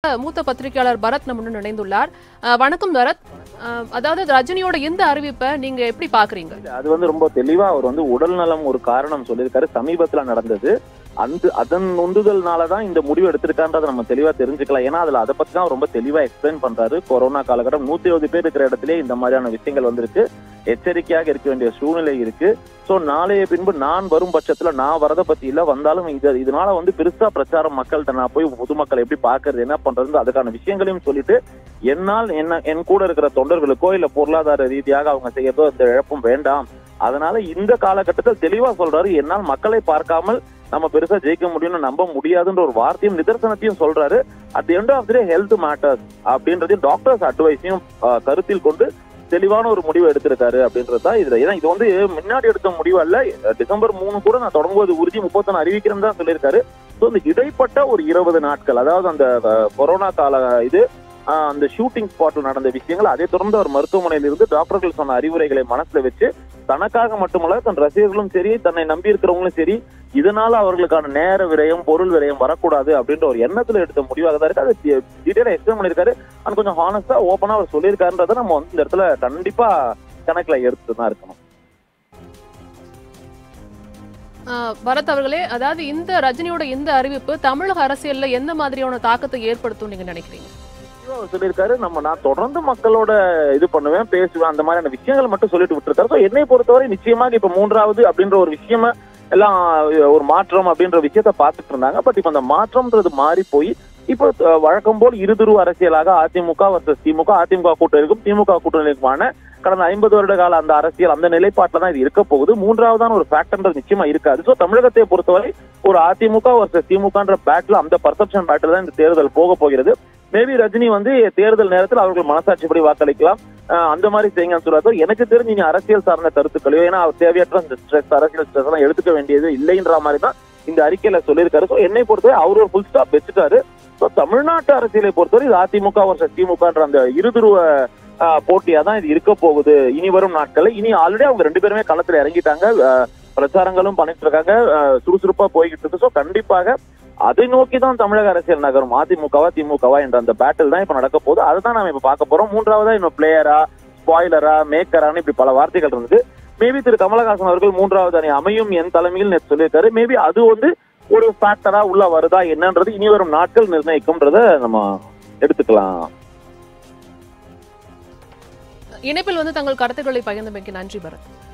மூத்த பத்திரிகையாளர் பரத் நம்முடன் இணைந்துள்ளார் அஹ், வணக்கம் பரத் அஹ், அதாவது ரஜினியோட இந்த அறிவிப்பை நீங்க எப்படி பாக்குறீங்க அது வந்து ரொம்ப தெளிவா அவர் வந்து உடல் நலம் ஒரு காரணம் சொல்லியிருக்காரு சமீபத்துல நடந்தது அந்த அதன் உந்துதல்னாலதான் இந்த முடிவு எடுத்திருக்கான்றதை நம்ம தெளிவா தெரிஞ்சுக்கலாம் ஏன்னா அதுல அதை பத்தி தான் ரொம்ப தெளிவா எக்ஸ்பிளைன் பண்றாரு கொரோனா காலகட்டம் நூத்தி இருபது பேர் இருக்கிற இடத்துல இந்த மாதிரியான விஷயங்கள் வந்திருக்கு எச்சரிக்கையாக இருக்க வேண்டிய சூழ்நிலை இருக்கு சோ நாளைய பின்பு நான் வரும் பட்சத்துல நான் வரத பத்தி இல்ல வந்தாலும் இது இதனால வந்து பெருசா பிரச்சாரம் மக்கள்கிட்ட நான் போய் பொதுமக்கள் எப்படி பாக்குறது என்ன பண்றது அதுக்கான விஷயங்களையும் சொல்லிட்டு என்னால் என்ன என் கூட இருக்கிற தொண்டர்களுக்கோ இல்ல பொருளாதார ரீதியாக அவங்க செய்யறதோ இந்த இழப்பும் வேண்டாம் அதனால இந்த காலகட்டத்தில் தெளிவா சொல்றாரு என்னால் மக்களை பார்க்காமல் நம்ம பெருசா ஜெயிக்க முடியும்னு நம்ப முடியாதுன்ற ஒரு வார்த்தையும் நிதர்சனத்தையும் சொல்றாரு at end of day health matters அப்படின்றதையும் டாக்டர்ஸ் அட்வைஸையும் கருத்தில் கொண்டு தெளிவான ஒரு முடிவு எடுத்திருக்காரு அப்படின்றது தான் இதுல ஏன்னா இது வந்து முன்னாடி எடுத்த முடிவு அல்ல டிசம்பர் மூணு கூட நான் தொடங்குவது உறுதி முப்பத்தொன்னு அறிவிக்கிறேன்னு தான் சொல்லியிருக்காரு ஸோ இந்த இடைப்பட்ட ஒரு இருபது நாட்கள் அதாவது அந்த அஹ், கொரோனா கால இது ஆஹ், அந்த ஷூட்டிங் ஸ்பாட்ல நடந்த விஷயங்கள் அதை தொடர்ந்து அவர் மருத்துவமனையில் இருந்து டாக்டர்கள் சொன்ன அறிவுரைகளை மனசுல வச்சு தனக்காக மட்டுமல்ல தன் ரசிகர்களும் சரி தன்னை நம்பி இருக்கிறவங்களும் சரி இதனால அவர்களுக்கான நேர விரயம் பொருள் விரயம் வரக்கூடாது அப்படின்ற ஒரு எண்ணத்துல எடுத்த முடிவாக தான் இருக்கு அது டீட்டெயிலா எக்ஸ்பிளைன் பண்ணிருக்காரு அது கொஞ்சம் ஹானஸ்டா ஓப்பனா அவர் சொல்லியிருக்காருன்றதை நம்ம வந்து இந்த இடத்துல கண்டிப்பா கணக்குல எடுத்து தான் இருக்கணும் அஹ், பரத் அவர்களே அதாவது இந்த ரஜினியோட இந்த அறிவிப்பு தமிழக அரசியல்ல எந்த மாதிரியான தாக்கத்தை ஏற்படுத்தும் நீங்க நினைக்கிறீங்க தெளிவா அவர் சொல்லியிருக்காரு நம்ம நான் தொடர்ந்து மக்களோட இது பண்ணுவேன் பேசுவேன் அந்த மாதிரியான விஷயங்கள் மட்டும் சொல்லிட்டு விட்டுருக்காரு ஸோ என்னை பொறுத்தவரை நிச்சயமாக இப்ப மூன்றாவது அப்படின்ற ஒரு விஷயமா எல்லாம் ஒரு மாற்றம் அப்படின்ற விஷயத்த பார்த்துட்டு இருந்தாங்க பட் இப்ப அந்த மாற்றம்ன்றது மாறி போய் இப்போ அஹ், வழக்கம் போல் இருதுருவ அரசியலாக அதிமுக வர்சஸ் திமுக அதிமுக கூட்டணிக்கும் திமுக கூட்டணிக்குமான கடந்த ஐம்பது வருட கால அந்த அரசியல் அந்த நிலைப்பாட்டில் தான் இது இருக்க போகுது மூன்றாவதான ஒரு ஃபேக்டர்ன்றது நிச்சயமா இருக்காது ஸோ தமிழகத்தை பொறுத்தவரை ஒரு அதிமுக வர்சஸ் திமுகன்ற பேட்டில் அந்த பர்செப்ஷன் பேட்டில் தான் இந்த தேர்தல் போக போகிறது மேபி ரஜினி வந்து தேர்தல் நேரத்தில் அவர்கள் மனசாட்சிப்படி வாக்களிக்கலாம் அஹ் அந்த மாதிரி செய்யுங்கன்னு சொல்றாரு எனக்கு தெரிஞ்சு நீ அரசியல் சார்ந்த கருத்துக்களையோ ஏன்னா அவர் தேவையற்ற இந்த ஸ்ட்ரெஸ் அரசியல் ஸ்ட்ரெஸ் எல்லாம் எடுத்துக்க வேண்டியது இல்லைன்ற மாதிரி தான் இந்த அறிக்கையில சொல்லியிருக்காரு ஸோ என்னை பொறுத்தவரை அவர் ஒரு ஃபுல் ஸ்டாப் வச்சுட்டாரு ஸோ தமிழ்நாட்டு அரசியலை பொறுத்தவரை இது அதிமுக வருஷம் திமுகன்ற அந்த இருதுருவ அஹ், போட்டியா தான் இது இருக்க போகுது இனி வரும் நாட்கள் இனி ஆல்ரெடி அவங்க ரெண்டு பேருமே களத்துல இறங்கிட்டாங்க அஹ், பிரச்சாரங்களும் பண்ணிட்டு இருக்காங்க அஹ், சுறுசுறுப்பா போய்கிட்டு இருக்கு ஸோ கண்டிப்பாக அதை நோக்கி தான் தமிழக அரசியல் நகரும் அதிமுகவா திமுகவா என்ற அந்த பேட்டில் தான் இப்ப நடக்க போகுது அதுதான் நம்ம இப்ப பார்க்க போறோம் மூன்றாவதா இன்னும் பிளேயரா ஸ்பாய்லரா மேக்கரான்னு இப்படி பல வார்த்தைகள் இருந்தது மேபி திரு கமலஹாசன் அவர்கள் மூன்றாவது அணி அமையும் என் தலைமையில் நேற்று சொல்லியிருக்காரு மேபி அது வந்து ஒரு ஃபேக்டரா உள்ள வருதா என்னன்றது இனி வரும் நாட்கள் நிர்ணயிக்கும்ன்றத நம்ம எடுத்துக்கலாம் இணைப்பில் வந்து தங்கள் கருத்துக்களை பகிர்ந்தமைக்கு நன்றி பரத்